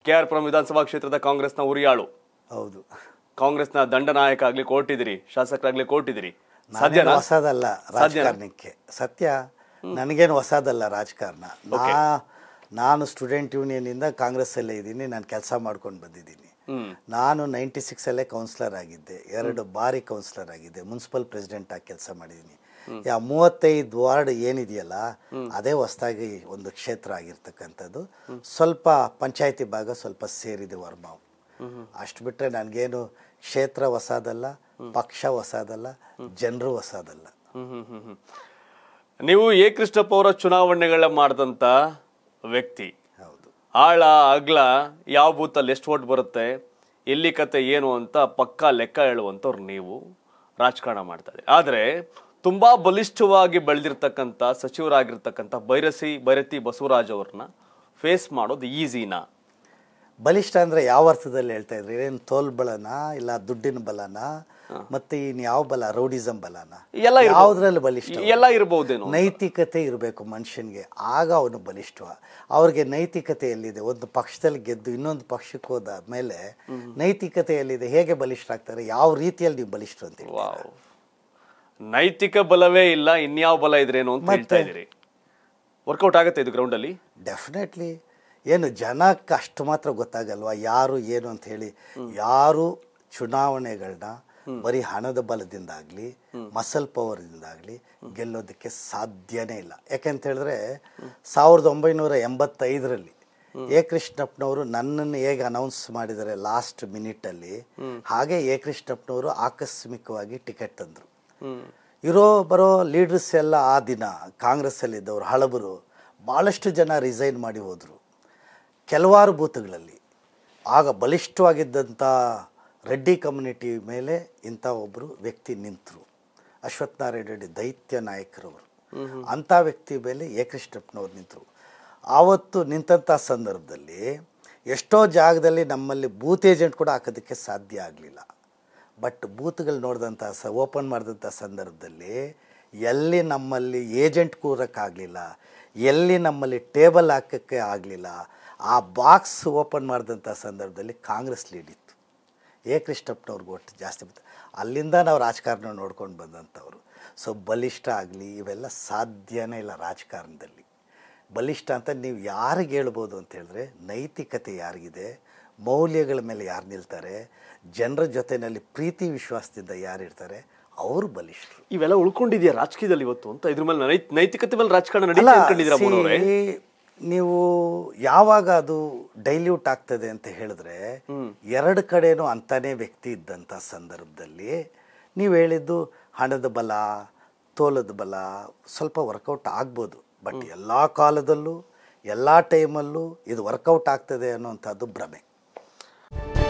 K R Puram ವಿಧಾನಸಭಾ ಕ್ಷೇತ್ರದ ಕಾಂಗ್ರೆಸ್ನ ಉರಿಯಾಳು ಹೌದು ಕಾಂಗ್ರೆಸ್ನ ದಂಡನಾಯಕ ಆಗ್ಲಿ ಕೋರ್ಟಿದಿರಿ ಶಾಸಕರಾಗ್ಲಿ ಕೋರ್ಟಿದಿರಿ ನಾನೇನು ಸಾಧ್ಯನಾ ಹೊಸದಲ್ಲ ರಾಜಕಾರಣಕ್ಕೆ ಸತ್ಯ ನನಗೇನು ಹೊಸದಲ್ಲ ರಾಜಕಾರಣ ನಾ ನಾನು ಸ್ಟೂಡೆಂಟ್ ಯೂನಿಯನಿಂದ ಕಾಂಗ್ರೆಸ್ಸಲ್ಲೇ ಇದ್ದೀನಿ ನಾನು ಕೆಲಸ ಮಾಡ್ಕೊಂಡು ಬಂದಿದ್ದೀನಿ ಹ್ಮ್ ನಾನು ನೈಂಟಿ ಸಿಕ್ಸಲ್ಲೇ ಕೌನ್ಸಿಲರ್ ಆಗಿದ್ದೆ ಎರಡು ಬಾರಿ ಕೌನ್ಸಿಲರ್ ಆಗಿದ್ದೆ ಮುನ್ಸಿಪಲ್ ಪ್ರೆಸಿಡೆಂಟ್ ಆಗಿ ಕೆಲಸ ಮಾಡಿದ್ದೀನಿ ಯಾ ಮೂವತ್ತೈದು ವಾರ್ಡ್ ಏನಿದೆಯಲ್ಲ ಅದೇ ಹೊಸದಾಗಿ ಒಂದು ಕ್ಷೇತ್ರ ಆಗಿರ್ತಕ್ಕಂಥದ್ದು ಸ್ವಲ್ಪ ಪಂಚಾಯತಿ ಭಾಗ ಸ್ವಲ್ಪ ಸೇರಿದೆ ವರ್ಮಾವು ಅಷ್ಟು ಬಿಟ್ಟರೆ ನನಗೇನು ಕ್ಷೇತ್ರ ಹೊಸದಲ್ಲ ಪಕ್ಷ ಹೊಸದಲ್ಲ ಜನರು ಹೊಸದಲ್ಲ ಹ್ಮ್ ಹ್ಮ್ ಹ್ಮ್ ಹ್ಮ್. ನೀವು ಎ ಕೃಷ್ಣಪ್ಪ ಅವರ ಚುನಾವಣೆಗಳ ಮಾಡಿದಂತ ವ್ಯಕ್ತಿ ಹೌದು ಆಳ ಅಗ್ಲ ಯಾವ ಬೂತಲ್ಲಿ ಎಷ್ಟು ಓಟ್ ಬರುತ್ತೆ ಎಲ್ಲಿ ಕತೆ ಏನು ಅಂತ ಪಕ್ಕಾ ಲೆಕ್ಕ ಹೇಳುವಂಥವ್ರು ನೀವು ರಾಜಕಾರಣ ಮಾಡ್ತಾ ಇದ್ದೀರಿ ಆದರೆ ತುಂಬಾ ಬಲಿಷ್ಠವಾಗಿ ಬೆಳೆದಿರ್ತಕ್ಕಂಥ ಸಚಿವರಾಗಿರ್ತಕ್ಕಂಥ ಬೈರಸಿ ಬೈರತಿ ಬಸವರಾಜ್ ಅವ್ರನ್ನ ಫೇಸ್ ಮಾಡೋದು ಈಸಿನಾ ಬಲಿಷ್ಠ ಅಂದ್ರೆ ಯಾವ ಅರ್ಥದಲ್ಲಿ ಹೇಳ್ತಾ ಇದ್ರಿ ಏನು ತೋಲ್ ಬಲನ ಇಲ್ಲ ದುಡ್ಡಿನ ಬಲನ ಮತ್ತೆ ಇನ್ ಯಾವ ಬಲ ರೌಡಿಸಂ ಬಲನ ಎಲ್ಲ ಇರ್ಬೋದು. ಯಾವ್ದ್ರಲ್ಲಿ ಬಲಿಷ್ಠ ಎಲ್ಲ ಇರ್ಬೋದೇನೋ ನೈತಿಕತೆ ಇರಬೇಕು ಮನುಷ್ಯನಿಗೆ ಆಗ ಅವನು ಬಲಿಷ್ಠ ಅವ್ರಿಗೆ ನೈತಿಕತೆ ಎಲ್ಲಿದೆ ಒಂದು ಪಕ್ಷದಲ್ಲಿ ಗೆದ್ದು ಇನ್ನೊಂದು ಪಕ್ಷಕ್ಕೆ ಹೋದ ಮೇಲೆ ನೈತಿಕತೆ ಎಲ್ಲಿದೆ ಹೇಗೆ ಬಲಿಷ್ಠ ಆಗ್ತಾರೆ ಯಾವ ರೀತಿಯಲ್ಲಿ ನೀವು ಬಲಿಷ್ಠ ಅಂತ ಹೇಳಿ ವಾವ್ ನೈತಿಕ ಬಲವೇ ಇಲ್ಲ ಇನ್ಯಾವ ಬಲ ಇದ್ರೇನು ಅಂತ ಹೇಳ್ತಾ ಇದ್ದೀರಿ ವರ್ಕೌಟ್ ಆಗುತ್ತೆ ಇದು ಗ್ರೌಂಡ್ ಅಲ್ಲಿ ಡೆಫಿನೆಟ್ಲಿ ಏನು ಜನಕ್ಕೆ ಅಷ್ಟು ಮಾತ್ರ ಗೊತ್ತಾಗಲ್ವಾ ಯಾರು ಏನು ಅಂತ ಹೇಳಿ ಯಾರು ಚುನಾವಣೆಗಳನ್ನ ಬರೀ ಹಣದ ಬಲದಿಂದಾಗಲಿ ಮಸಲ್ ಪವರ್ದಿಂದಾಗಲಿ ಗೆಲ್ಲೋದಕ್ಕೆ ಸಾಧ್ಯನೇ ಇಲ್ಲ ಯಾಕೆಂತ ಹೇಳಿದ್ರೆ ಸಾವಿರದ ಒಂಬೈನೂರ ಎಂಬತ್ತೈದರಲ್ಲಿ ಎ ಕೃಷ್ಣಪ್ಪನವರು ನನ್ನನ್ನು ಹೇಗೆ ಅನೌನ್ಸ್ ಮಾಡಿದ್ದಾರೆ ಲಾಸ್ಟ್ ಮಿನಿಟಲ್ಲಿ ಹಾಗೆ ಎ ಕೃಷ್ಣಪ್ಪನವರು ಆಕಸ್ಮಿಕವಾಗಿ ಟಿಕೆಟ್ ತಂದರು ಹ್ಮ್ ಇರೋ ಬರೋ ಲೀಡರ್ಸ್ ಎಲ್ಲ ಆ ದಿನ ಕಾಂಗ್ರೆಸ್ಸಲ್ಲಿದ್ದವರು ಹಳಬರು ಭಾಳಷ್ಟು ಜನ ರಿಸೈನ್ ಮಾಡಿ ಹೋದರು ಕೆಲವಾರು ಬೂತ್ಗಳಲ್ಲಿ ಆಗ ಬಲಿಷ್ಠವಾಗಿದ್ದಂಥ ರೆಡ್ಡಿ ಕಮ್ಯುನಿಟಿ ಮೇಲೆ ಇಂಥ ಒಬ್ಬರು ವ್ಯಕ್ತಿ ನಿಂತರು ಅಶ್ವತ್ಥನಾರಾಯಣ ರೆಡ್ಡಿ ದೈತ್ಯ ನಾಯಕರವರು ಅಂಥ ವ್ಯಕ್ತಿ ಮೇಲೆ ಎ ಕೃಷ್ಣಪ್ಪನವ್ರು ನಿಂತರು ಆವತ್ತು ನಿಂತಹ ಸಂದರ್ಭದಲ್ಲಿ ಎಷ್ಟೋ ಜಾಗದಲ್ಲಿ ನಮ್ಮಲ್ಲಿ ಬೂತ್ ಏಜೆಂಟ್ ಕೂಡ ಹಾಕೋದಕ್ಕೆ ಸಾಧ್ಯ ಆಗಲಿಲ್ಲ ಬಟ್ ಬೂತ್ಗಳು ನೋಡಿದಂಥ ಸ ಓಪನ್ ಮಾಡಿದಂಥ ಸಂದರ್ಭದಲ್ಲಿ ಎಲ್ಲಿ ನಮ್ಮಲ್ಲಿ ಏಜೆಂಟ್ ಕೂರಕ್ಕಾಗಲಿಲ್ಲ ಎಲ್ಲಿ ನಮ್ಮಲ್ಲಿ ಟೇಬಲ್ ಹಾಕೋಕ್ಕೆ ಆಗಲಿಲ್ಲ ಆ ಬಾಕ್ಸ್ ಓಪನ್ ಮಾಡಿದಂಥ ಸಂದರ್ಭದಲ್ಲಿ ಕಾಂಗ್ರೆಸ್ ಲೀಡ್ ಇತ್ತು ಎ ಕೃಷ್ಣಪ್ಪನವ್ರಿಗೆ ಒಟ್ಟು ಜಾಸ್ತಿ ಬಂತು ಅಲ್ಲಿಂದ ನಾವು ರಾಜಕಾರಣ ನೋಡ್ಕೊಂಡು ಬಂದಂಥವ್ರು ಸೊ ಬಲಿಷ್ಠ ಆಗಲಿ ಇವೆಲ್ಲ ಸಾಧ್ಯನೇ ಇಲ್ಲ ರಾಜಕಾರಣದಲ್ಲಿ ಬಲಿಷ್ಠ ಅಂತ ನೀವು ಯಾರಿಗೆ ಹೇಳ್ಬೋದು ಅಂತ ಹೇಳಿದ್ರೆ ನೈತಿಕತೆ ಯಾರಿಗಿದೆ ಮೌಲ್ಯಗಳ ಮೇಲೆ ಯಾರು ನಿಲ್ತಾರೆ ಜನರ ಜೊತೆಯಲ್ಲಿ ಪ್ರೀತಿ ವಿಶ್ವಾಸದಿಂದ ಯಾರು ಇರ್ತಾರೆ ಅವರು ಬಲಿಷ್ಠರು ಇವೆಲ್ಲ ಉಳ್ಕೊಂಡಿದ್ಯಾ ರಾಜಕೀಯದಲ್ಲಿ ಇವತ್ತು ಅಂತ ಇದ್ರ ಮೇಲೆ ನೈ- ನೈತಿಕತೆ ಮೇಲೆ ರಾಜಕಾರಣ ಅಲ್ಲ, ನಡೀತಾ ಅನ್ಕೊಂಡಿದ್ದೀರಾ ಮೋನವ್ರೆ see, ನೀವು ಯಾವಾಗ ಅದು ಡೈಲ್ಯೂಟ್ ಆಗ್ತದೆ ಅಂತ ಹೇಳಿದ್ರೆ ಎರಡು ಕಡೆನೂ ಅಂತಾನೆ ವ್ಯಕ್ತಿ ಇದ್ದಂಥ ಸಂದರ್ಭದಲ್ಲಿ ನೀವು ಹೇಳಿದ್ದು ಹಣದ ಬಲ ತೋಲದ ಬಲ ಸ್ವಲ್ಪ ವರ್ಕೌಟ್ ಆಗ್ಬೋದು ಬಟ್ ಎಲ್ಲ ಕಾಲದಲ್ಲೂ ಎಲ್ಲ ಟೈಮಲ್ಲೂ ಇದು ವರ್ಕೌಟ್ ಆಗ್ತದೆ ಅನ್ನೋಂಥದ್ದು ಭ್ರಮೆ